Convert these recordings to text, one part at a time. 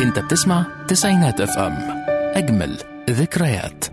انت بتسمع تسعينات اف ام اجمل ذكريات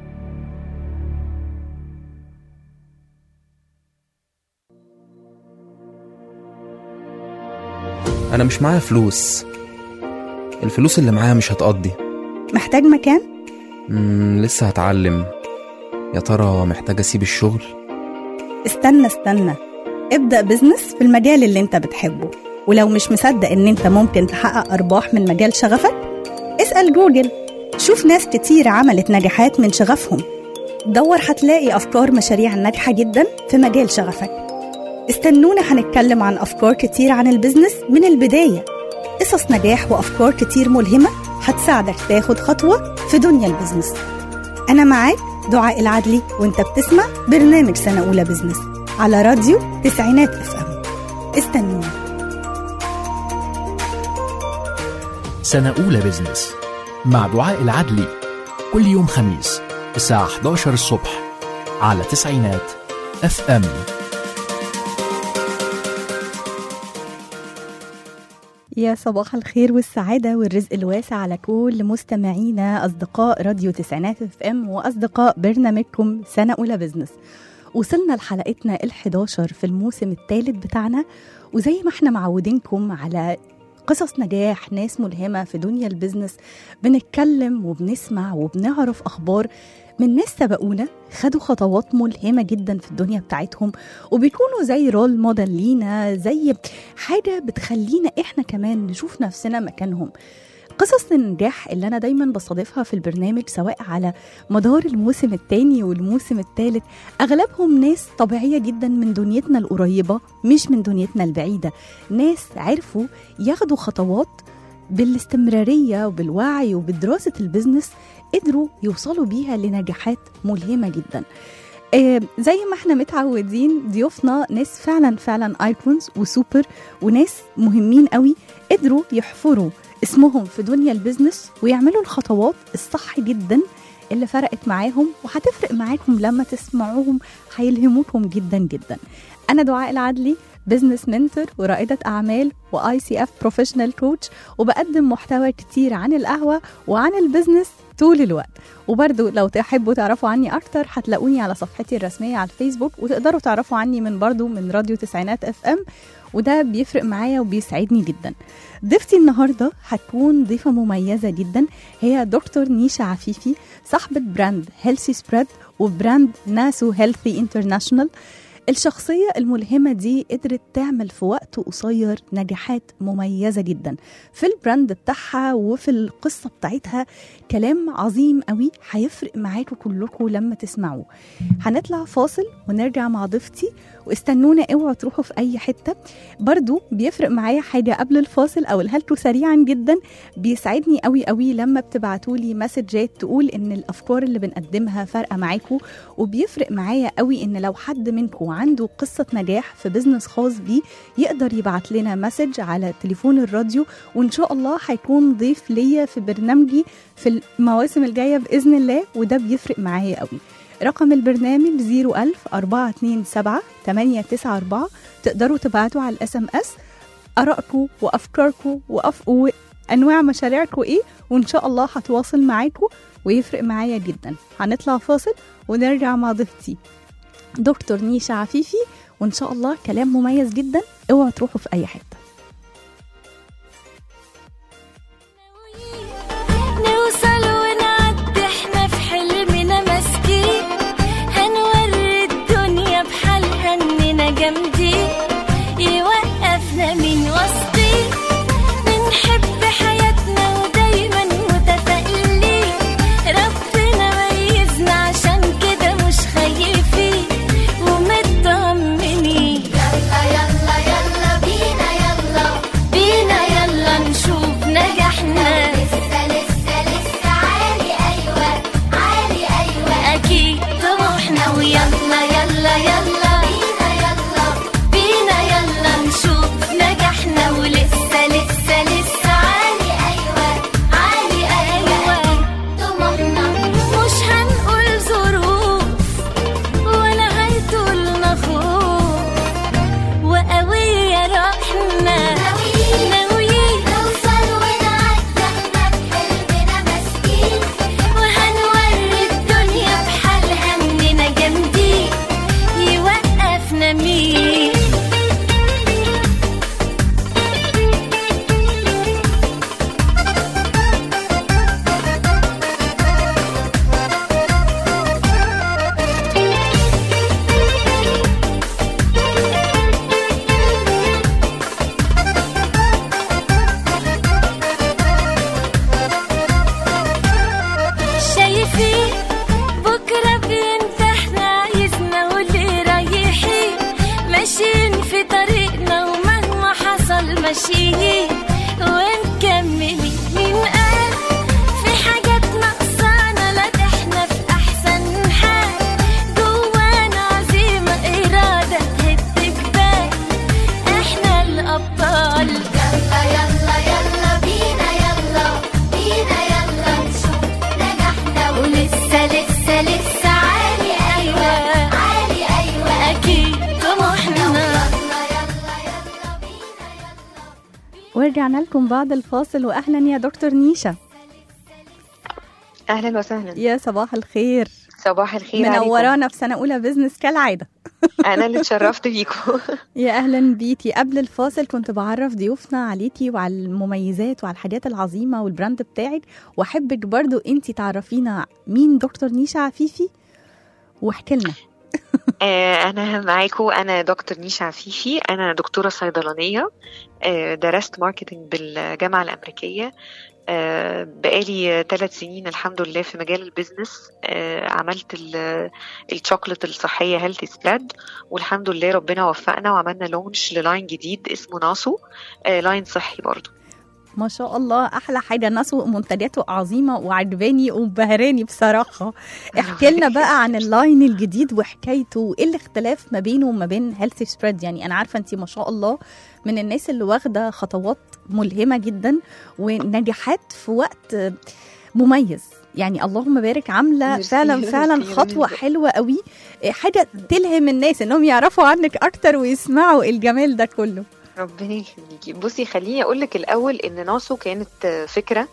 انا مش معايا فلوس الفلوس اللي معايا مش هتقضي محتاج مكان؟ مم لسه هتعلم يا ترى محتاج اسيب الشغل استنى استنى ابدأ بزنس في المجال اللي انت بتحبه ولو مش مصدق ان انت ممكن تحقق ارباح من مجال شغفك اسأل جوجل شوف ناس كتير عملت نجاحات من شغفهم دور هتلاقي افكار مشاريع ناجحة جدا في مجال شغفك استنونا هنتكلم عن افكار كتير عن البزنس من البداية قصص نجاح وافكار كتير ملهمة هتساعدك تاخد خطوة في دنيا البزنس أنا معاك دعاء العدلي وانت بتسمع برنامج سنة أولى بزنس على راديو تسعينات اف ام استنونا سنة أولى بزنس مع دعاء العدلي كل يوم خميس الساعة 11 الصبح على تسعينات اف ام يا صباح الخير والسعادة والرزق الواسع على كل مستمعينا أصدقاء راديو تسعينات اف ام وأصدقاء برنامجكم سنة أولى بزنس وصلنا لحلقتنا ال11 في الموسم الثالث بتاعنا وزي ما احنا معودينكم على قصص نجاح ناس ملهمة في دنيا البزنس بنتكلم وبنسمع وبنعرف أخبار من ناس سبقونا خدوا خطوات ملهمة جدا في الدنيا بتاعتهم وبيكونوا زي رول موديل لينا زي حاجة بتخلينا احنا كمان نشوف نفسنا مكانهم قصص النجاح اللي انا دايما بستضيفها في البرنامج سواء على مدار الموسم الثاني والموسم الثالث اغلبهم ناس طبيعيه جدا من دنيتنا القريبه مش من دنيتنا البعيده ناس عرفوا ياخدوا خطوات بالاستمراريه وبالوعي وبدراسه البزنس قدروا يوصلوا بيها لنجاحات ملهمه جدا آه، زي ما احنا متعودين ضيوفنا ناس فعلا فعلا ايكونز وسوبر وناس مهمين قوي قدروا يحفروا اسمهم في دنيا البيزنس ويعملوا الخطوات الصح جدا اللي فرقت معاهم وهتفرق معاكم لما تسمعوهم هيلهموكم جدا جدا انا دعاء العدلي بزنس منتور ورائدة أعمال وآي سي اف بروفيشنال كوتش وبقدم محتوى كتير عن القهوة وعن البزنس طول الوقت وبرضو لو تحبوا تعرفوا عني أكتر هتلاقوني على صفحتي الرسمية على الفيسبوك وتقدروا تعرفوا عني من برضو من راديو تسعينات اف ام وده بيفرق معايا وبيسعدني جدا ضيفتي النهارده هتكون ضيفه مميزه جدا هي دكتور نيشا عفيفي صاحبه براند هيلثي سبريد وبراند ناسو هيلثي انترناشونال الشخصية الملهمة دي قدرت تعمل في وقت قصير نجاحات مميزة جدا في البراند بتاعها وفي القصة بتاعتها كلام عظيم قوي هيفرق معاكم كلكم لما تسمعوه هنطلع فاصل ونرجع مع ضيفتي واستنونا اوعوا تروحوا في اي حتة برضو بيفرق معايا حاجة قبل الفاصل او الهلتو سريعا جدا بيسعدني قوي قوي لما بتبعتوا لي مسجات تقول ان الافكار اللي بنقدمها فارقة معاكم وبيفرق معايا قوي ان لو حد منكم عنده قصة نجاح في بزنس خاص بيه يقدر يبعت لنا مسج على تليفون الراديو وان شاء الله هيكون ضيف ليا في برنامجي في المواسم الجاية بإذن الله وده بيفرق معايا قوي رقم البرنامج 01000 427 894 تقدروا تبعتوا على الاس ام اس ارائكم وافكاركم وأف... وانواع مشاريعكم ايه وان شاء الله هتواصل معاكم ويفرق معايا جدا هنطلع فاصل ونرجع مع ضيفتي دكتور نيشا عفيفي وان شاء الله كلام مميز جدا اوعوا تروحوا في اي حته نوصل ونعدي احنا في حلمنا ماسكين هنوري الدنيا بحالها اننا جامدين يوقفنا من وسطين بنحب حياتنا ودايما متفائلين ربنا ميزنا عشان كده مش خايفين ومطمنين يلا يلا يلا بينا ماشيين ونكملين مين قال في حاجات ناقصانا لا ده احنا في احسن حال جوانا عزيمة إرادة تهد جبال احنا الأبطال يلا يلا يلا بينا يلا بينا يلا نشوف نجحنا ولسه لسه لسه عالي أيوة عالي أيوة أكيد طموحنا ورجعنا لكم بعد الفاصل واهلا يا دكتور نيشا اهلا وسهلا يا صباح الخير صباح الخير عليكم منورانا في سنه اولى بزنس كالعاده انا اللي اتشرفت بيكم يا اهلا بيكي قبل الفاصل كنت بعرف ضيوفنا عليكي وعلى المميزات وعلى الحاجات العظيمه والبراند بتاعك واحبك برضو انت تعرفينا مين دكتور نيشا عفيفي واحكي لنا آه، انا معاكم انا دكتور نيشا عفيفي انا دكتوره صيدلانيه آه، درست ماركتنج بالجامعه الامريكيه آه، بقالي ثلاث سنين الحمد لله في مجال البيزنس آه، عملت ال- الشوكولات الصحيه هيلثي سبريد والحمد لله ربنا وفقنا وعملنا لونش للاين جديد اسمه ناسو آه، لاين صحي برضو ما شاء الله احلى حاجه الناس منتجاته عظيمه وعجباني ومبهراني بصراحه احكي لنا بقى عن اللاين الجديد وحكايته وايه الاختلاف ما بينه وما بين هيلثي سبريد يعني انا عارفه انت ما شاء الله من الناس اللي واخده خطوات ملهمه جدا ونجاحات في وقت مميز يعني اللهم بارك عامله ميرسي، فعلا فعلا ميرسي، خطوه ميرسي. حلوه قوي حاجه تلهم الناس انهم يعرفوا عنك اكتر ويسمعوا الجمال ده كله ربنا يخليكي بصي خليني اقول لك الاول ان ناسو كانت آه، فكره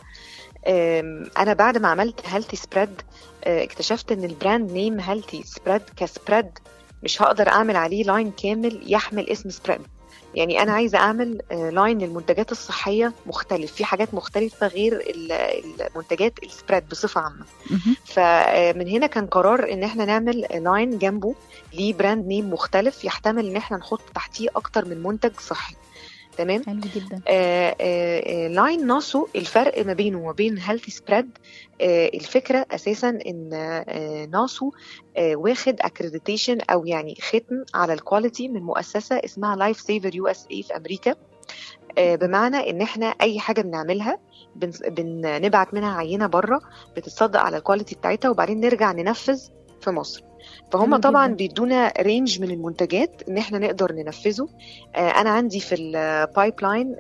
آم، انا بعد ما عملت هيلثي سبريد اكتشفت ان البراند نيم هيلثي سبريد كسبريد مش هقدر اعمل عليه لاين كامل يحمل اسم سبريد يعني انا عايزه اعمل آه، لاين للمنتجات الصحيه مختلف في حاجات مختلفه غير ال- المنتجات السبريد بصفه عامه مهم. فمن هنا كان قرار ان احنا نعمل لاين جنبه ليه براند نيم مختلف يحتمل ان احنا نحط تحتيه اكتر من منتج صحي تمام حلو جدا آه، آه، آه، لاين ناسو الفرق ما بينه وما بين هيلثي سبريد الفكره اساسا ان آه، ناسو آه، واخد اكريديتيشن او يعني ختم على الكواليتي من مؤسسه اسمها لايف سيفر يو اس اي في امريكا آه، بمعنى ان احنا اي حاجه بنعملها بن- بنبعت منها عينه بره بتتصدق على الكواليتي بتاعتها وبعدين نرجع ننفذ في مصر فهم حلو طبعا جداً. بيدونا رينج من المنتجات ان احنا نقدر ننفذه آه، انا عندي في البايب لاين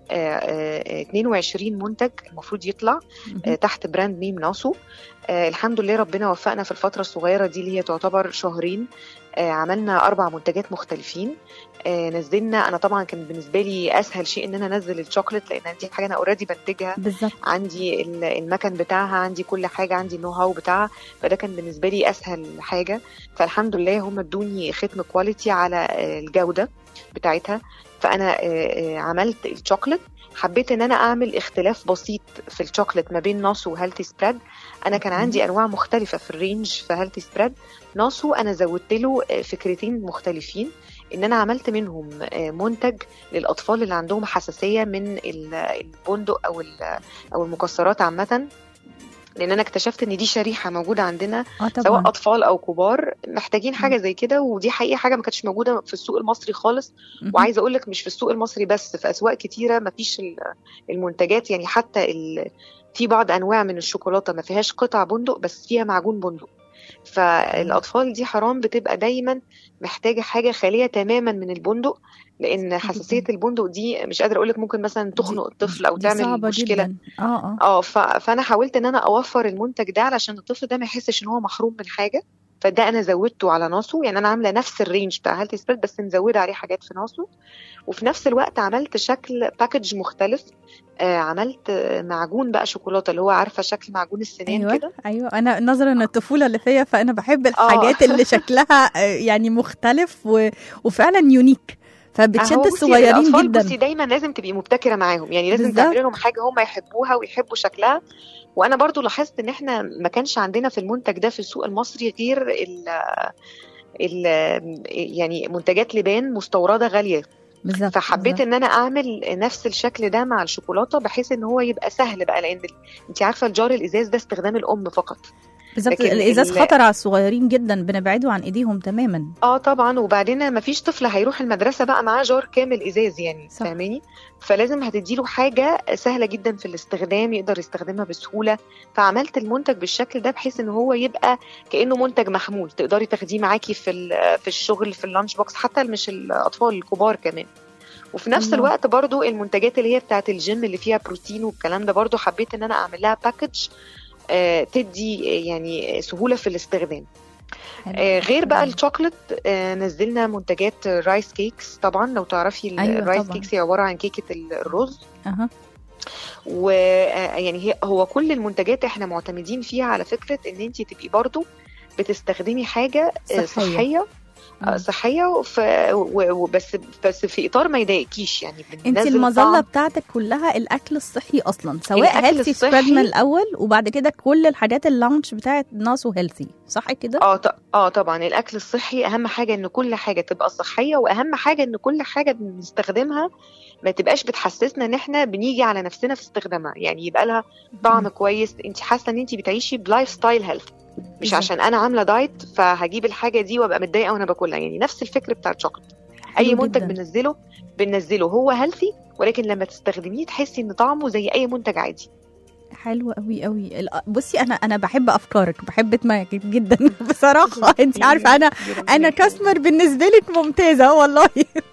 22 منتج المفروض يطلع آه، مهم. تحت براند نيم ناسو آه، الحمد لله ربنا وفقنا في الفترة الصغيرة دي اللي هي تعتبر شهرين آه، عملنا أربع منتجات مختلفين آه، نزلنا أنا طبعا كان بالنسبة لي أسهل شيء إن أنا أنزل الشوكليت لأن دي حاجة أنا أوريدي بنتجها بالظبط عندي ال- المكن بتاعها عندي كل حاجة عندي النو هاو بتاعها فده كان بالنسبة لي أسهل حاجة فالحمد لله هم ادوني ختم كواليتي على آه، الجودة بتاعتها فأنا آه، آه، عملت الشوكليت حبيت ان انا اعمل اختلاف بسيط في الشوكليت ما بين ناسو وهيلثي سبريد انا كان عندي انواع مختلفه في الرينج في هيلثي سبريد ناسو انا زودت له آه، فكرتين مختلفين ان انا عملت منهم آه، منتج للاطفال اللي عندهم حساسيه من ال- البندق او ال- او المكسرات عامه لان انا اكتشفت ان دي شريحه موجوده عندنا اه سواء طبعا اطفال او كبار محتاجين حاجه زي كده ودي حقيقه حاجه ما كانتش موجوده في السوق المصري خالص مهم. وعايزه اقول لك مش في السوق المصري بس في اسواق كتيره ما فيش ال- المنتجات يعني حتى ال... في بعض انواع من الشوكولاته ما فيهاش قطع بندق بس فيها معجون بندق فالاطفال دي حرام بتبقى دايما محتاجه حاجه خاليه تماما من البندق لان حساسيه البندق دي مش قادره اقول لك ممكن مثلا تخنق الطفل او دي تعمل صعبة مشكله جدا اه اه اه ف... فانا حاولت ان انا اوفر المنتج ده علشان الطفل ده ما يحسش ان هو محروم من حاجه فده انا زودته على ناسو يعني انا عامله نفس الرينج بتاع هيلثي سبريد بس مزوده عليه حاجات في ناسو وفي نفس الوقت عملت شكل باكج مختلف آه عملت آه، معجون بقى شوكولاته اللي هو عارفه شكل معجون السنان ايوه كده ايوه انا نظرا للطفوله اللي فيا فانا بحب الحاجات اللي شكلها آه، يعني مختلف و... وفعلا يونيك فبتشد أهو بصي، الصغيرين الأطفال جدا بصي دايما لازم تبقي مبتكره معاهم يعني لازم بالظبط. تعملي لهم حاجه هم يحبوها ويحبوا شكلها وانا برضو لاحظت ان احنا ما كانش عندنا في المنتج ده في السوق المصري غير ال ال يعني منتجات لبان مستورده غاليه بالظبط فحبيت بالظبط. ان انا اعمل نفس الشكل ده مع الشوكولاته بحيث ان هو يبقى سهل بقى لان انت عارفه الجار الازاز ده استخدام الام فقط بالظبط لكن الازاز ال- خطر على الصغيرين جدا بنبعده عن ايديهم تماما اه طبعا وبعدين ما فيش طفل هيروح المدرسه بقى معاه جار كامل ازاز يعني صح. فاهماني فلازم هتديله حاجه سهله جدا في الاستخدام يقدر يستخدمها بسهوله فعملت المنتج بالشكل ده بحيث ان هو يبقى كانه منتج محمول تقدري تاخديه معاكي في ال- في الشغل في اللانش بوكس حتى مش الاطفال الكبار كمان وفي نفس الله. الوقت برضو المنتجات اللي هي بتاعت الجيم اللي فيها بروتين والكلام ده برضو حبيت ان انا اعمل لها باكج آه تدي آه، يعني سهوله في الاستخدام آه، غير بقى الشوكليت آه، نزلنا منتجات رايس كيكس طبعا لو تعرفي ال- أيوة الرايس طبعاً. كيكس هي عباره عن كيكه الرز اها ويعني هي هو كل المنتجات احنا معتمدين فيها على فكره ان انت تبقي برضو بتستخدمي حاجه آه، صحية. صحيه آه، مم. صحيه وف- و- وبس بس في اطار ما يضايقكيش يعني انت بننزل المظله طعم. بتاعتك كلها الاكل الصحي اصلا سواء الأكل هيلثي الصحي- سبريد من الاول وبعد كده كل الحاجات اللانش بتاعت ناسو هيلثي صح كده اه ط- اه طبعا الاكل الصحي اهم حاجه ان كل حاجه تبقى صحيه واهم حاجه ان كل حاجه بنستخدمها ما تبقاش بتحسسنا ان احنا بنيجي على نفسنا في استخدامها يعني يبقى لها طعم كويس انت حاسه ان انت بتعيشي بلايف ستايل هيلث مش بالظبط. عشان انا عامله دايت فهجيب الحاجه دي وابقى متضايقه وانا باكلها يعني نفس الفكر بتاع الشوكليت اي حلو منتج جداً. بننزله بننزله هو هيلثي ولكن لما تستخدميه تحسي ان طعمه زي اي منتج عادي حلو قوي قوي ال- بصي انا انا بحب افكارك بحب دماغك جدا بصراحه انت عارفه انا انا كاستمر بالنسبه لك ممتازه والله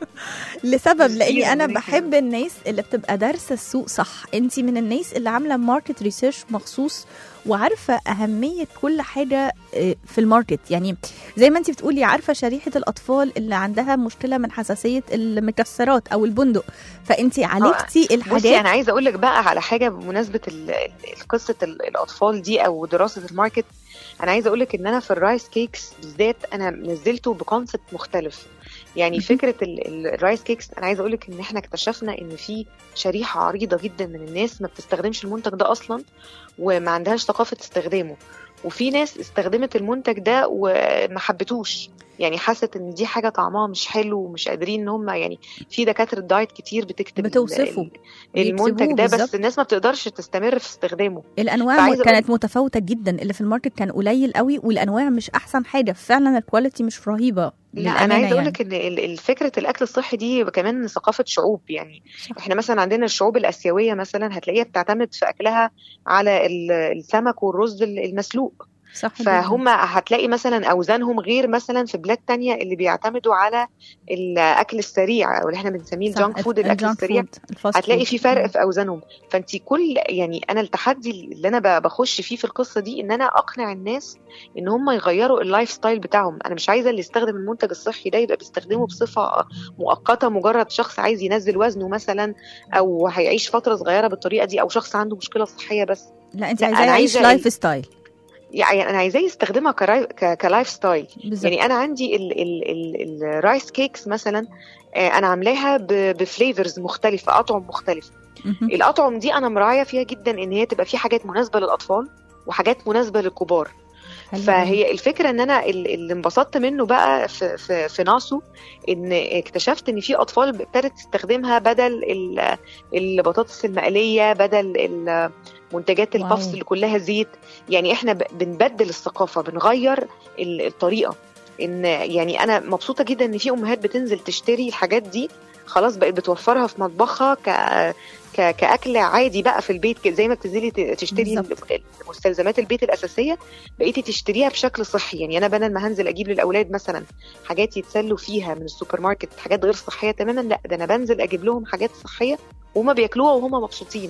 لسبب لاني ميرسي، انا ربنا بحب الناس اللي بتبقى دارسه السوق صح انت من الناس اللي عامله ماركت ريسيرش مخصوص وعارفه اهميه كل حاجه آه، في الماركت يعني زي ما انت بتقولي عارفه شريحه الاطفال اللي عندها مشكله من حساسيه المكسرات او البندق فانت عالجتي بصي الحاجات انا عايزه اقول لك بقى على حاجه بمناسبه ال- ال- قصه ال- الاطفال دي او دراسه الماركت انا عايزه اقول لك ان انا في الرايس كيكس بالذات انا نزلته بكونسبت مختلف يعني مهم. فكره ال- ال- الرايس كيكس انا عايزه اقول لك ان احنا اكتشفنا ان في شريحه عريضه جدا من الناس ما بتستخدمش المنتج ده اصلا وما عندهاش ثقافه استخدامه وفي ناس استخدمت المنتج ده وما حبتوش يعني حست ان دي حاجه طعمها مش حلو ومش قادرين ان هم يعني في دكاتره دايت كتير بتكتب ال- بتوصفه. ال- المنتج بيكتبوه ده بس بالظبط. الناس ما بتقدرش تستمر في استخدامه الانواع فعايزة كانت متفاوته جدا اللي في الماركت كان قليل قوي والانواع مش احسن حاجه فعلا الكواليتي مش رهيبه لا للأمانة انا عايزه اقول يعني. لك ان ال- ال- فكره الاكل الصحي دي كمان ثقافه شعوب يعني صح. احنا مثلا عندنا الشعوب الاسيويه مثلا هتلاقيها بتعتمد في اكلها على ال- السمك والرز ال- المسلوق صح جداً. فهم هتلاقي مثلا اوزانهم غير مثلا في بلاد تانية اللي بيعتمدوا على الاكل السريع او اللي احنا بنسميه صح، الجانك فود الاكل الجانك السريع فود، الفاست هتلاقي فود. في فرق في اوزانهم فانت كل يعني انا التحدي اللي انا ب- بخش فيه في القصه دي ان انا اقنع الناس ان هم يغيروا اللايف ستايل بتاعهم انا مش عايزه اللي يستخدم المنتج الصحي ده يبقى بيستخدمه بصفه مؤقته مجرد شخص عايز ينزل وزنه مثلا او هيعيش فتره صغيره بالطريقه دي او شخص عنده مشكله صحيه بس لا انت لا، عايزاه أنا يعيش عايزة لايف ال- ستايل يعني انا عايزاه يستخدمها كراي- ك- كلايف ستايل بالظبط يعني انا عندي ال- ال- ال- الرايس كيكس مثلا آه، انا عاملاها ب- بفليفرز مختلفه اطعم مختلفه مهم. الاطعم دي انا مراعيه فيها جدا ان هي تبقى في حاجات مناسبه للاطفال وحاجات مناسبه للكبار حلو أوي. فهي الفكره ان انا ال- اللي انبسطت منه بقى في في, في ناسو ان اكتشفت ان في اطفال ابتدت تستخدمها بدل ال- البطاطس المقليه بدل ال- منتجات واو. البفس اللي كلها زيت يعني احنا ب- بنبدل الثقافه بنغير ال- الطريقه ان يعني انا مبسوطه جدا ان في امهات بتنزل تشتري الحاجات دي خلاص بقت بتوفرها في مطبخها ك ك... كاكل عادي بقى في البيت ك- زي ما بتنزلي ت- تشتري بالظبط. ال- مستلزمات البيت الاساسيه بقيتي تشتريها بشكل صحي يعني انا بدل ما هنزل اجيب للاولاد مثلا حاجات يتسلوا فيها من السوبر ماركت حاجات غير صحيه تماما لا ده انا بنزل اجيب لهم حاجات صحيه وهما بياكلوها وهما مبسوطين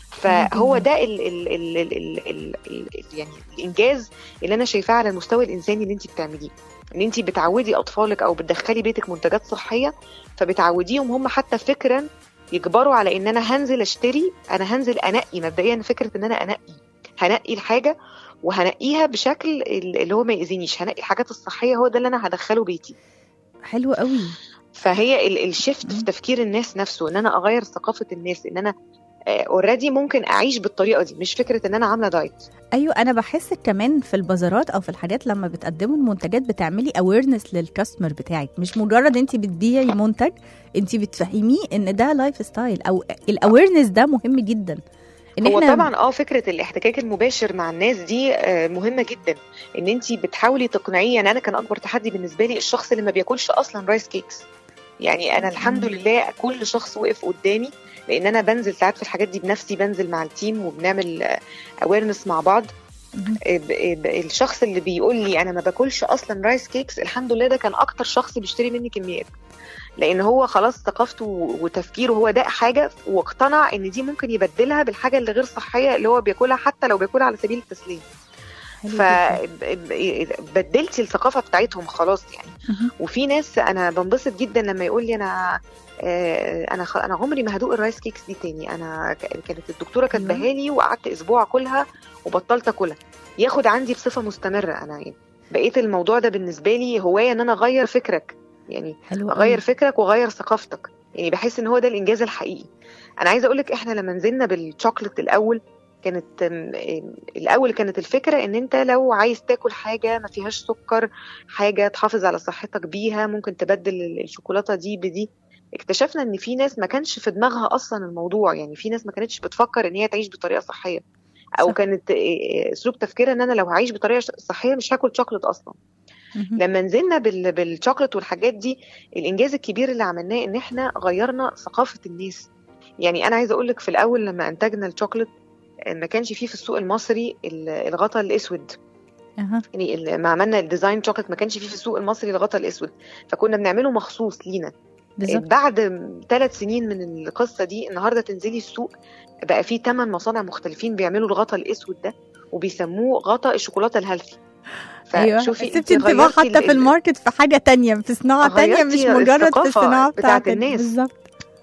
فهو جداً. ده ال ال ال ال ال ال ال ال يعني الانجاز اللي انا شايفاه على المستوى الانساني اللي انت بتعمليه ان انت بتعودي اطفالك او بتدخلي بيتك منتجات صحيه فبتعوديهم هم حتى فكرا يجبروا على ان انا هنزل اشتري انا هنزل انقي مبدئيا فكره ان انا انقي هنقي الحاجه وهنقيها بشكل اللي هو ما يأذينيش هنقي الحاجات الصحيه هو ده اللي انا هدخله بيتي حلو قوي فهي ال- الشيفت في مم. تفكير الناس نفسه ان انا اغير ثقافه الناس ان انا اوريدي ممكن اعيش بالطريقه دي مش فكره ان انا عامله دايت ايوه انا بحس كمان في البازارات او في الحاجات لما بتقدموا المنتجات بتعملي اويرنس للكاستمر بتاعك مش مجرد انت بتبيعي منتج انت بتفهميه ان ده لايف ستايل او الاويرنس ده مهم جدا ان هو احنا طبعا اه فكره الاحتكاك المباشر مع الناس دي آه، مهمه جدا ان انت بتحاولي تقنعيه يعني انا كان اكبر تحدي بالنسبه لي الشخص اللي ما بياكلش اصلا رايس كيكس يعني انا الحمد لله كل شخص وقف قدامي لان انا بنزل ساعات في الحاجات دي بنفسي بنزل مع التيم وبنعمل اويرنس مع بعض مهم. آه، ب- آه، ب- الشخص اللي بيقول لي انا ما باكلش اصلا رايس كيكس الحمد لله ده كان اكتر شخص بيشتري مني كميات لان هو خلاص ثقافته وتفكيره هو ده حاجه واقتنع ان دي ممكن يبدلها بالحاجه اللي غير صحيه اللي هو بياكلها حتى لو بياكلها على سبيل التسليه حلو جداً. فبدلتي الثقافه بتاعتهم خلاص يعني مهم. وفي ناس انا بنبسط جدا لما يقول لي انا آه، انا خ- انا عمري ما هدوق الرايس كيكس دي تاني انا ك- كانت الدكتوره كاتباها لي وقعدت اسبوع اكلها وبطلت اكلها ياخد عندي بصفه مستمره انا يعني بقيت الموضوع ده بالنسبه لي هوايه ان انا اغير فكرك يعني حلو قوي. اغير فكرك واغير ثقافتك يعني بحس ان هو ده الانجاز الحقيقي انا عايزه اقول لك احنا لما نزلنا بالشوكليت الاول كانت أم، أم، الاول كانت الفكره ان انت لو عايز تاكل حاجه ما فيهاش سكر حاجه تحافظ على صحتك بيها ممكن تبدل ال- الشوكولاته دي بدي اكتشفنا ان في ناس ما كانش في دماغها اصلا الموضوع يعني في ناس ما كانتش بتفكر ان هي تعيش بطريقه صحيه او صح. كانت إيه، اسلوب تفكيرها ان انا لو هعيش بطريقه صحيه مش هاكل شوكليت اصلا مهم. لما نزلنا بال... بالشوكليت والحاجات دي الانجاز الكبير اللي عملناه ان احنا غيرنا ثقافه الناس يعني انا عايزه اقول لك في الاول لما انتجنا الشوكليت ما كانش فيه في السوق المصري ال- الغطا الاسود أها. يعني ال- لما عملنا الديزاين شوكليت ما كانش فيه في السوق المصري الغطا الاسود فكنا بنعمله مخصوص لينا بالظبط بعد ثلاث سنين من القصه دي النهارده تنزلي السوق بقى فيه ثمان مصانع مختلفين بيعملوا الغطا الاسود ده وبيسموه غطا الشوكولاته الهيلثي ايوه فشوفي سبتي انت بقى غيرتي حتى ال- في الماركت في حاجه تانية في صناعه تانية مش غيرتي مجرد في الثقافة الصناعه بتاعت بتاعتك الناس. بالظبط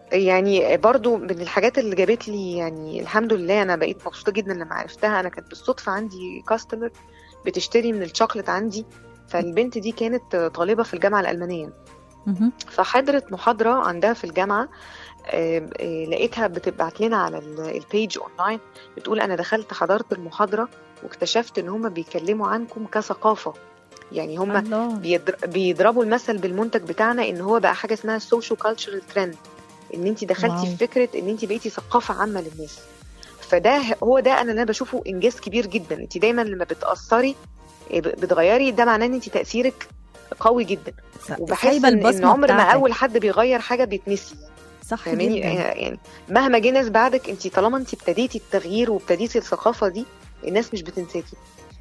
يعني برضو من الحاجات اللي جابت لي يعني الحمد لله انا بقيت مبسوطه جدا لما عرفتها انا كانت بالصدفه عندي كاستمر بتشتري من الشوكليت عندي فالبنت دي كانت طالبه في الجامعه الالمانيه مهم. فحضرت محاضره عندها في الجامعه آه، آه، لقيتها بتبعت لنا على ال- البيج اونلاين بتقول انا دخلت حضرت المحاضره واكتشفت ان هم بيتكلموا عنكم كثقافه يعني هم الله بيضر- بيضربوا المثل بالمنتج بتاعنا ان هو بقى حاجه اسمها السوشيال كالتشرال ترند ان انت دخلتي واو. في فكره ان انت بقيتي ثقافه عامه للناس فده هو ده انا اللي انا بشوفه انجاز كبير جدا انت دايما لما بتاثري إيه، ب- بتغيري ده معناه ان انت تاثيرك قوي جدا س- وبحس سايبه ان, إن البصمه عمر ما بتاعتك. اول حد بيغير حاجه بيتنسي صح فاهماني جدا يعني مهما جه ناس بعدك انت طالما انت ابتديتي التغيير وابتديتي الثقافه دي الناس مش بتنساكي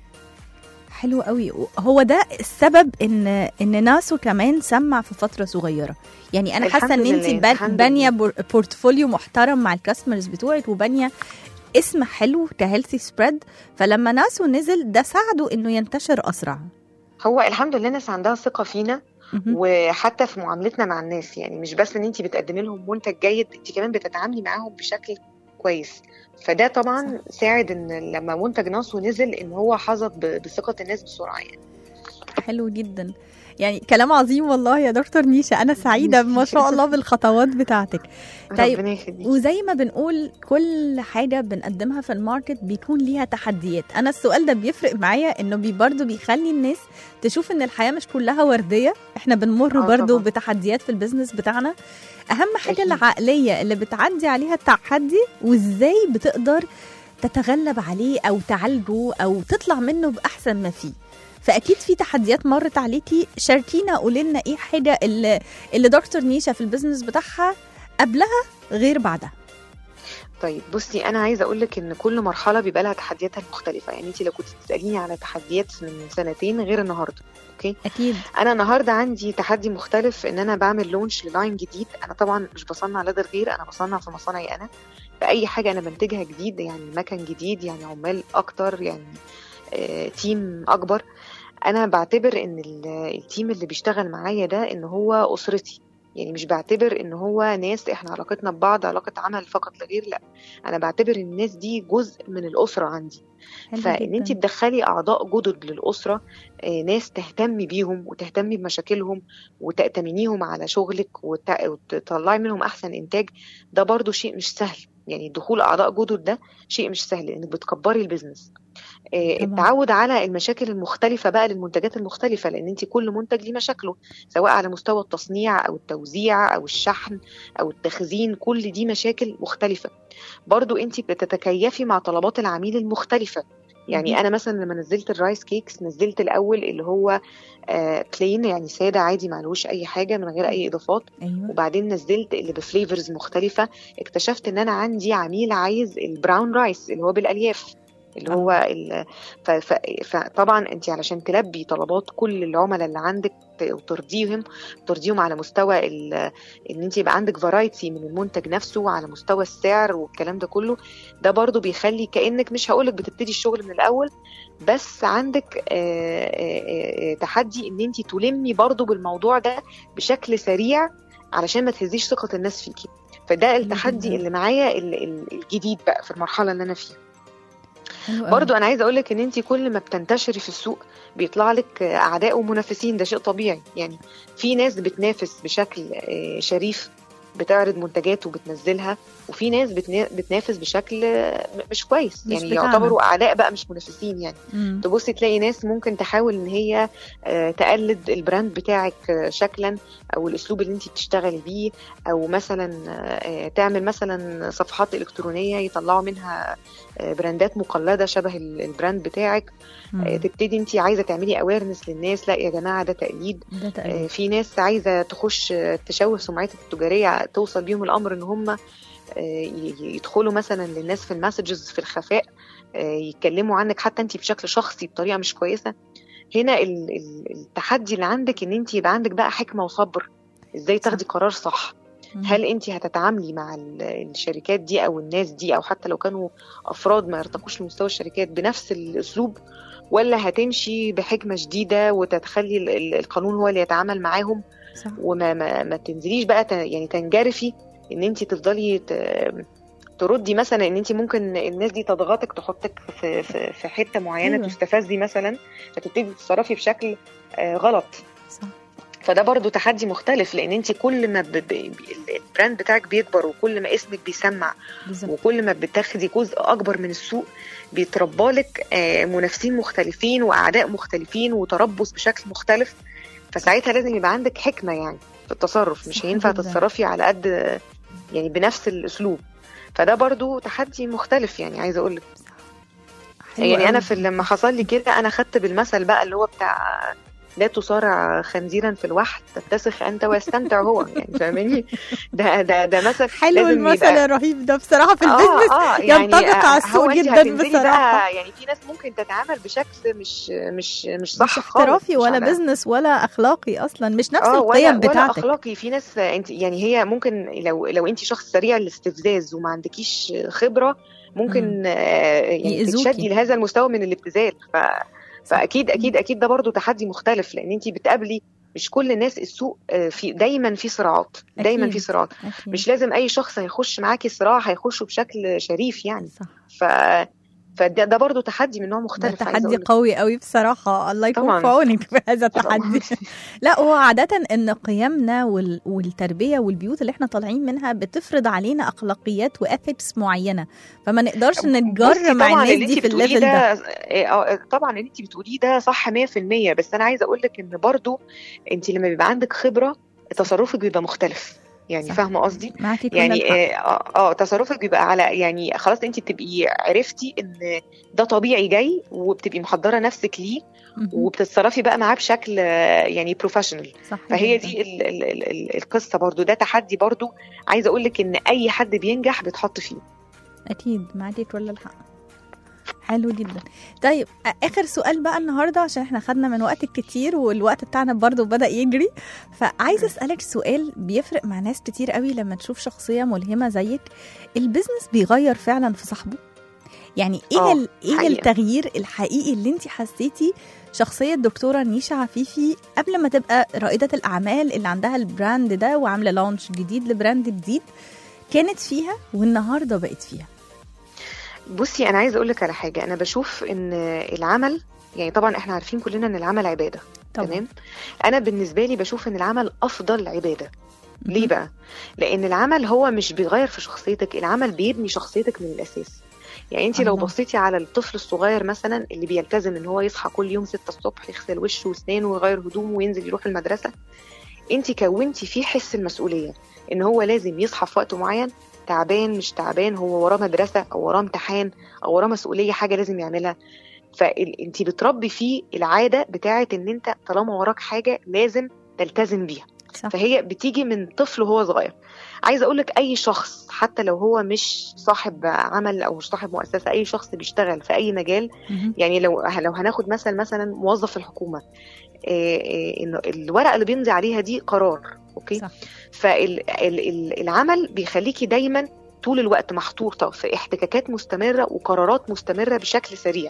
حلو قوي هو ده السبب ان ان ناسو كمان سمع في فتره صغيره يعني انا حاسه الحمد ان انت لله، بان- الحمد بانيه لله. بور- بورتفوليو محترم مع الكاستمرز بتوعك وبانيه اسم حلو كهيلثي سبريد فلما ناسو نزل ده ساعده انه ينتشر اسرع هو الحمد لله الناس عندها ثقه فينا مهم. وحتى في معاملتنا مع الناس يعني مش بس ان انت بتقدمي لهم منتج جيد انت كمان بتتعاملي معاهم بشكل كويس فده طبعا ساعد ان لما منتج ناسو نزل ان هو حظت ب- بثقه الناس بسرعه يعني حلو جدا يعني كلام عظيم والله يا دكتور نيشا انا سعيده ما شاء الله بالخطوات بتاعتك طيب، ربنا يخليك وزي ما بنقول كل حاجة بنقدمها في الماركت بيكون ليها تحديات أنا السؤال ده بيفرق معايا إنه بي برضه بيخلي الناس تشوف إن الحياة مش كلها وردية إحنا بنمر آه برضه طبعاً. بتحديات في البيزنس بتاعنا أهم حاجة أكيد. العقلية اللي بتعدي عليها التحدي وإزاي بتقدر تتغلب عليه أو تعالجه أو تطلع منه بأحسن ما فيه فاكيد في تحديات مرت عليكي شاركينا قولي لنا ايه حاجه اللي اللي دكتور نيشا في البيزنس بتاعها قبلها غير بعدها طيب بصي انا عايزه اقول لك ان كل مرحله بيبقى لها تحدياتها المختلفه يعني انت لو كنت تساليني على تحديات من سنتين غير النهارده اوكي اكيد انا النهارده عندي تحدي مختلف ان انا بعمل لونش للاين جديد انا طبعا مش بصنع لدى غير انا بصنع في مصانعي انا فاي حاجه انا بنتجها جديد يعني مكان جديد يعني عمال اكتر يعني آه، تيم اكبر انا بعتبر ان ال- التيم اللي بيشتغل معايا ده ان هو اسرتي يعني مش بعتبر ان هو ناس احنا علاقتنا ببعض علاقه عمل فقط لا غير لا انا بعتبر ان الناس دي جزء من الاسره عندي حلو فان انت جداً. تدخلي اعضاء جدد للاسره آه، ناس تهتمي بيهم وتهتمي بمشاكلهم وتأتمنيهم على شغلك وت- وتطلعي منهم احسن انتاج ده برضو شيء مش سهل يعني دخول اعضاء جدد ده شيء مش سهل لانك بتكبري البيزنس آه، طبعاً. التعود على المشاكل المختلفة بقى للمنتجات المختلفة لأن أنت كل منتج ليه مشاكله سواء على مستوى التصنيع أو التوزيع أو الشحن أو التخزين كل دي مشاكل مختلفة برضو أنت بتتكيفي مع طلبات العميل المختلفة يعني مهم. أنا مثلا لما نزلت الرايس كيكس نزلت الأول اللي هو بلين يعني سادة عادي معلوش أي حاجة من غير أي إضافات ايوه وبعدين نزلت اللي بفليفرز مختلفة اكتشفت ان انا عندي عميل عايز البراون رايس اللي هو بالالياف اللي هو ال... ف... ف... فطبعا انت علشان تلبي طلبات كل العملاء اللي عندك ت- وترضيهم ترضيهم على مستوى ال... ان انت يبقى عندك فرايتي من المنتج نفسه على مستوى السعر والكلام ده كله ده برضو بيخلي كانك مش هقولك بتبتدي الشغل من الاول بس عندك آه، آه، آه، تحدي ان انت تلمي برضو بالموضوع ده بشكل سريع علشان ما تهزيش ثقة الناس فيكي فده التحدي جداً. اللي معايا ال- ال- الجديد بقى في المرحلة اللي أنا فيها حلو قوي. برضو أنا عايزة أقولك إن أنت كل ما بتنتشري في السوق بيطلع لك أعداء ومنافسين ده شيء طبيعي يعني في ناس بتنافس بشكل آه، شريف بتعرض منتجات وبتنزلها وفي ناس بتنا- بتنافس بشكل آه، م- مش كويس مش يعني بتاعنا. يعتبروا أعداء بقى مش منافسين يعني مم. تبصي تلاقي ناس ممكن تحاول ان هي آه، تقلد البراند بتاعك آه، شكلا او الاسلوب اللي انت بتشتغلي بيه او مثلا آه، تعمل مثلا صفحات الكترونيه يطلعوا منها آه، براندات مقلده شبه ال- البراند بتاعك مم. آه، تبتدي انت عايزه تعملي اويرنس للناس لا يا جماعه ده تقليد ده آه، تقريبا في ناس عايزه تخش آه، تشوه سمعتك التجاريه توصل بيهم الامر ان هم آه، ي- ي- يدخلوا مثلا للناس في المسجز في الخفاء آه، يتكلموا عنك حتى انت بشكل شخصي بطريقه مش كويسه هنا ال- ال- التحدي اللي عندك ان انت يبقى عندك بقى حكمه وصبر ازاي تاخدي قرار صح مم. هل انت هتتعاملي مع ال- الشركات دي او الناس دي او حتى لو كانوا افراد ما يرتقوش لمستوى الشركات بنفس الاسلوب ولا هتمشي بحكمه شديده وتتخلي ال- ال- القانون هو اللي يتعامل معاهم صح وما ما, ما تنزليش بقى ت- يعني تنجرفي ان انت تفضلي ت- تردي مثلا ان انت ممكن الناس دي تضغطك تحطك في في, في حته معينه أيوة. أيوة. تستفزي مثلا فتبتدي تتصرفي بشكل آه، غلط صح فده برضو تحدي مختلف لان انت كل ما ب... ب... ب- البراند بتاعك بيكبر وكل ما اسمك بيسمع بالظبط وكل ما بتاخدي جزء اكبر من السوق بيتربالك آه، منافسين مختلفين واعداء مختلفين وتربص بشكل مختلف فساعتها لازم يبقى عندك حكمه يعني في التصرف مش صح هينفع جداً. تتصرفي على قد آه، يعني بنفس الاسلوب فده برضو تحدي مختلف يعني عايزه اقول لك حلو يعني انا قوي. في لما حصل لي كده انا خدت بالمثل بقى اللي هو بتاع لا تصارع خنزيرا في الوحد تتسخ انت ويستمتع هو يعني فاهماني ده ده ده مثل حلو لازم المثل يبقى- الرهيب ده بصراحه في اه البيزنس اه ينطبق على السوق هو انت جداً هتنزلي بصراحة. بقى يعني في ناس ممكن تتعامل بشكل مش مش مش صح مش خالص، احترافي مش ولا على- بيزنس ولا اخلاقي اصلا مش نفس اه ولا القيم ولا بتاعتك اخلاقي في ناس انت يعني هي ممكن لو لو انت شخص سريع الاستفزاز وما عندكيش خبره ممكن آه، يعني يأذوكي. تتشدي لهذا المستوى من الابتذال ف فاكيد اكيد اكيد ده برضو تحدي مختلف لان انت بتقابلي مش كل الناس السوق آه، في دايما في صراعات دايما أكيد. في صراعات أكيد. مش لازم اي شخص هيخش معاكي صراع هيخشه بشكل شريف يعني صح ف فده ده برضو تحدي من نوع ده مختلف عايزة تحدي أقولك. قوي قوي بصراحة الله يكون طبعاً. في عونك في هذا التحدي طبعاً. لا هو عادة ان قيمنا وال... والتربية والبيوت اللي احنا طالعين منها بتفرض علينا اخلاقيات واثكس معينة فما نقدرش بصي نتجر مع طبعاً الناس اللي دي انتي في بتقوليه الليفل ده آه، آه، طبعا اللي انت بتقوليه ده صح 100% بس انا عايزه اقول لك ان برضو انت لما بيبقى عندك خبره تصرفك بيبقى مختلف يعني صح. فاهمه قصدي معاكي كل يعني الحق. اه اه تصرفك بيبقى على يعني خلاص انت بتبقي عرفتي ان ده طبيعي جاي وبتبقي محضره نفسك ليه مهم. وبتتصرفي بقى معاه بشكل آه، يعني بروفيشنال صح فهي جداً. دي ال ال ال ال القصه برضو ده تحدي برضو عايزه اقول لك ان اي حد بينجح بيتحط فيه اكيد معاكي كل الحق حلو جدا طيب آ- اخر سؤال بقى النهارده عشان احنا خدنا من وقتك كتير والوقت بتاعنا برضو بدا يجري فعايزه اسالك سؤال بيفرق مع ناس كتير قوي لما تشوف شخصيه ملهمه زيك البيزنس بيغير فعلا في صاحبه يعني ايه آه، ال- ايه حقيقة. التغيير الحقيقي اللي انت حسيتي شخصيه دكتوره نيشا عفيفي قبل ما تبقى رائده الاعمال اللي عندها البراند ده وعامله لانش جديد لبراند جديد كانت فيها والنهارده بقت فيها بصي انا عايزه اقول لك على حاجه انا بشوف ان العمل يعني طبعا احنا عارفين كلنا ان العمل عباده طبعا تمام انا بالنسبه لي بشوف ان العمل افضل عباده مهم. ليه بقى لان العمل هو مش بيغير في شخصيتك العمل بيبني شخصيتك من الاساس يعني انت لو الله. بصيتي على الطفل الصغير مثلا اللي بيلتزم ان هو يصحى كل يوم 6 الصبح يغسل وشه واسنانه ويغير هدومه وينزل يروح المدرسه انت كونتي فيه حس المسؤوليه ان هو لازم يصحى في وقت معين تعبان مش تعبان هو وراه مدرسه او وراه امتحان او وراه مسؤوليه حاجه لازم يعملها فانت بتربي فيه العاده بتاعه ان انت طالما وراك حاجه لازم تلتزم بيها صح فهي بتيجي من طفل وهو صغير عايزه اقول لك اي شخص حتى لو هو مش صاحب عمل او مش صاحب مؤسسه اي شخص بيشتغل في اي مجال مهم. يعني لو لو هناخد مثل مثلا موظف في الحكومه إيه إيه انه الورقه اللي بيمضي عليها دي قرار اوكي صح. فالعمل بيخليكي دايما طول الوقت محطوطه في احتكاكات مستمره وقرارات مستمره بشكل سريع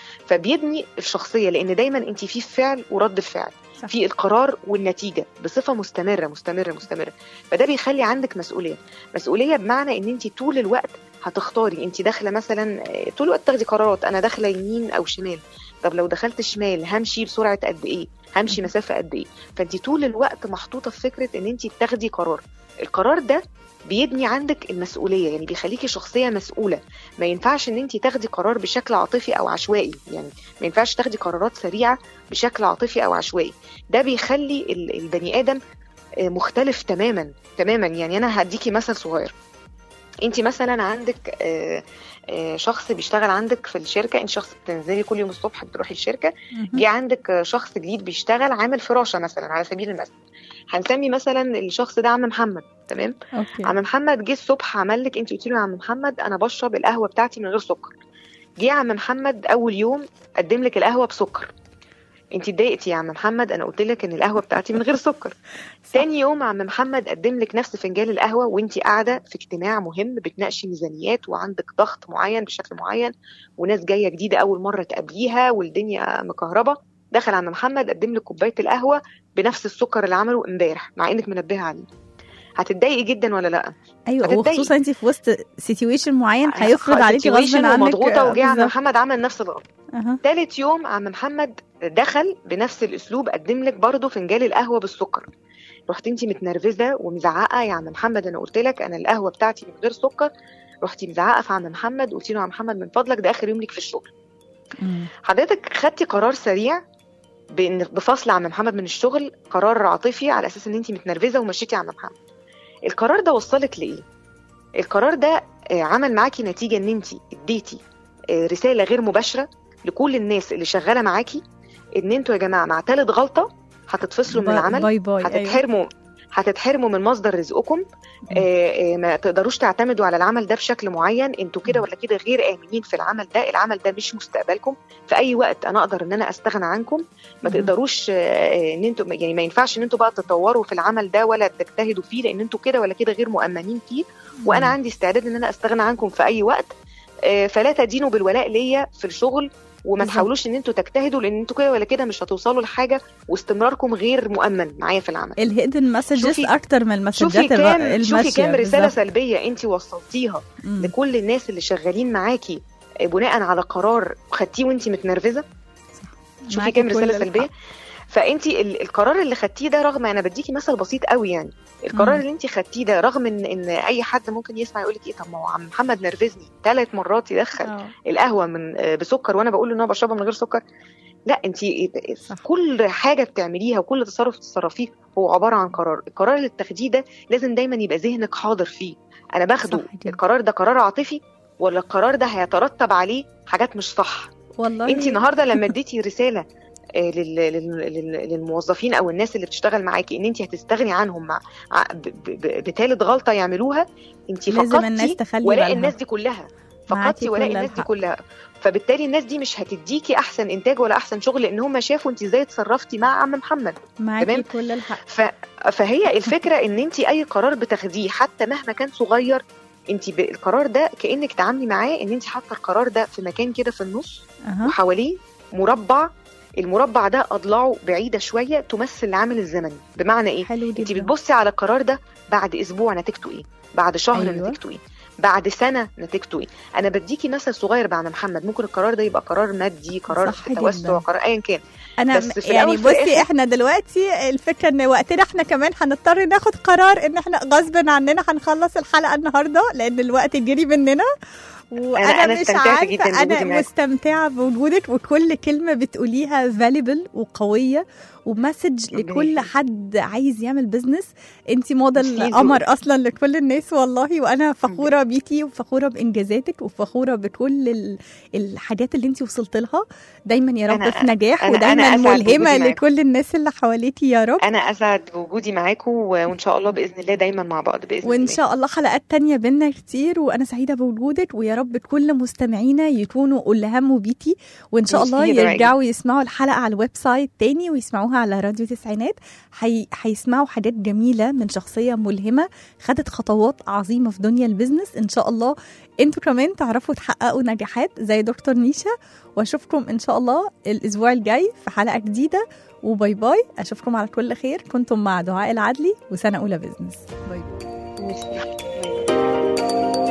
فبيبني الشخصيه لان دايما انت في فعل ورد فعل صح. في القرار والنتيجه بصفه مستمره مستمره مستمره فده بيخلي عندك مسؤوليه مسؤوليه بمعنى ان انت طول الوقت هتختاري انت داخله مثلا آه، طول الوقت تاخدي قرارات انا داخله يمين او شمال طب لو دخلت شمال همشي بسرعه قد ايه همشي مم. مسافه قد ايه فانت طول الوقت محطوطه في فكره ان انت تاخدي قرار القرار ده بيبني عندك المسؤوليه يعني بيخليكي شخصيه مسؤوله ما ينفعش ان انت تاخدي قرار بشكل عاطفي او عشوائي يعني ما ينفعش تاخدي قرارات سريعه بشكل عاطفي او عشوائي ده بيخلي ال- البني ادم آه، مختلف تماما تماما يعني انا هديكي مثل صغير انت مثلا عندك آه، آه، شخص بيشتغل عندك في الشركه انت شخص بتنزلي كل يوم الصبح بتروحي الشركه مهم. جه عندك آه، شخص جديد بيشتغل عامل فراشه مثلا على سبيل المثل هنسمي مثلا الشخص ده عم محمد تمام اوكي عم محمد جه الصبح عمل لك انت قلت له يا عم محمد انا بشرب القهوه بتاعتي من غير سكر جه عم محمد اول يوم قدم لك القهوه بسكر انت اتضايقتي يا عم محمد انا قلت لك ان القهوه بتاعتي من غير سكر صح. تاني يوم عم محمد قدم لك نفس فنجان القهوه وانت قاعده في اجتماع مهم بتناقشي ميزانيات وعندك ضغط معين بشكل معين وناس جايه جديده اول مره تقابليها والدنيا مكهربه دخل عم محمد قدم لك كوبايه القهوه بنفس السكر اللي عمله امبارح مع انك منبهه عليه هتتضايقي جدا ولا لا ايوه هتتضايقي. وخصوصا انت في وسط سيتويشن معين هيفرض عليكي غصب situation عنك ومضغوطه وجه عم بالظبط. محمد عمل نفس الغلط أها. تالت يوم عم محمد دخل بنفس الاسلوب قدم لك برضه فنجان القهوه بالسكر رحت انت متنرفزه ومزعقه يا عم محمد انا قلت لك انا القهوه بتاعتي من غير سكر رحتي مزعقه في عم محمد قلتي له يا عم محمد من فضلك ده اخر يوم ليك في الشغل مم. حضرتك خدتي قرار سريع بان بفصل عم محمد من الشغل قرار عاطفي على اساس ان انت متنرفزه ومشيتي عم محمد القرار ده وصلك لايه القرار ده آه، عمل معاكي نتيجه ان انت اديتي آه، رساله غير مباشره لكل الناس اللي شغاله معاكي ان انتوا يا جماعه مع ثالث غلطه هتتفصلوا من باي- العمل باي باي أيوة. هتتحرموا هتتحرموا من مصدر رزقكم آه، آه، ما تقدروش تعتمدوا على العمل ده بشكل معين انتوا كده ولا كده غير امنين في العمل ده العمل ده مش مستقبلكم في اي وقت انا اقدر ان انا استغنى عنكم ما مم. تقدروش آه، آه، ان انتوا يعني ما ينفعش ان انتوا بقى تطوروا في العمل ده ولا تجتهدوا فيه لان انتوا كده ولا كده غير مؤمنين فيه وانا مم. عندي استعداد ان انا استغنى عنكم في اي وقت آه، فلا تدينوا بالولاء ليا في الشغل وما بالظبط. تحاولوش ان انتوا تجتهدوا لان انتوا كده ولا كده مش هتوصلوا لحاجه واستمراركم غير مؤمن معايا في العمل الهيدن مسجز شوفي- اكتر من المسجات شوفي الر- كام شوفي الماشيه كام رساله بالظبط. سلبيه انت وصلتيها مم. لكل الناس اللي شغالين معاكي بناء على قرار خدتيه وانت متنرفزه شوفي معاكي كام كل رساله الحق. سلبيه فانت ال- القرار اللي خدتيه ده رغم انا بديكي مثل بسيط قوي يعني القرار مم. اللي انت خدتيه ده رغم ان ان اي حد ممكن يسمع يقول لك ايه طب ما هو عم محمد نرفزني ثلاث مرات يدخل آه. القهوه من آه، بسكر وانا بقول له ان انا بشربها من غير سكر لا انت صح. كل حاجه بتعمليها وكل تصرف تتصرفيه هو عباره عن قرار القرار اللي بتاخديه ده لازم دايما يبقى ذهنك حاضر فيه انا باخده صح جدا. القرار ده قرار عاطفي ولا القرار ده هيترتب عليه حاجات مش صح والله انت النهارده لما اديتي رساله آه، لل- لل- لل- للموظفين او الناس اللي بتشتغل معاكي ان انت هتستغني عنهم مع ع- ب- ب- بثالث غلطه يعملوها انت لازم الناس فقدتي تخلي ولاء بالها. الناس دي كلها معاكي فقدتي ولاء كل الناس دي الحق. كلها فبالتالي الناس دي مش هتديكي احسن انتاج ولا احسن شغل لان هم شافوا انت ازاي اتصرفتي مع عم محمد معاكي تمام؟ كل الحق ف... فهي الفكره ان انت اي قرار بتاخديه حتى مهما كان صغير انت ب... القرار ده كانك تعاملي معاه ان انت حاطه القرار ده في مكان كده في النص اها وحواليه مربع المربع ده اضلاعه بعيده شويه تمثل العامل الزمني بمعنى ايه حلو انت جدا بتبصي على القرار ده بعد اسبوع نتيجته ايه بعد شهر أيوة. نتيجته ايه بعد سنه نتيجته ايه انا بديكي مثل صغير بعد محمد ممكن القرار ده يبقى قرار مادي قرار صح توسع جدا. قرار ايا كان انا بس في يعني الأول في بصي الآخر- احنا دلوقتي الفكره ان وقتنا احنا كمان هنضطر ناخد قرار ان احنا غصب عننا هنخلص الحلقه النهارده لان الوقت جري مننا وانا أنا مش استمتعت جداً عارفه بوجودي انا معاكم. مستمتعه بوجودك وكل كلمه بتقوليها فاليبل وقويه ومسج ربنا لكل يخليك. حد عايز يعمل بزنس انت موديل ميرسي قمر اصلا لكل الناس والله وانا فخوره بيكي وفخوره بانجازاتك وفخوره بكل ال- الحاجات اللي انت وصلت لها دايما يا رب أنا- في نجاح أنا- أنا ودايما أسعد ملهمه بوجودي معاكم. لكل الناس اللي حواليكي يا رب انا اسعد بوجودي معاكم وان شاء الله باذن الله دايما مع بعض باذن وان الله شاء الله حلقات تانية بينا كتير وانا سعيده بوجودك ويا رب كل مستمعينا يكونوا الهموا بيكي وان شاء ميرسي الله يا دعاء. يرجعوا يسمعوا الحلقه على الويب سايت تاني ويسمعوها على راديو تسعينات هي... هيسمعوا حاجات جميله من شخصيه ملهمه خدت خطوات عظيمه في دنيا البيزنس ان شاء الله انتوا كمان تعرفوا تحققوا نجاحات زي دكتور نيشا واشوفكم ان شاء الله الاسبوع الجاي في حلقه جديده وباي باي اشوفكم على كل خير كنتم مع دعاء العدلي وسنه اولى بزنس باي باي ميرسي.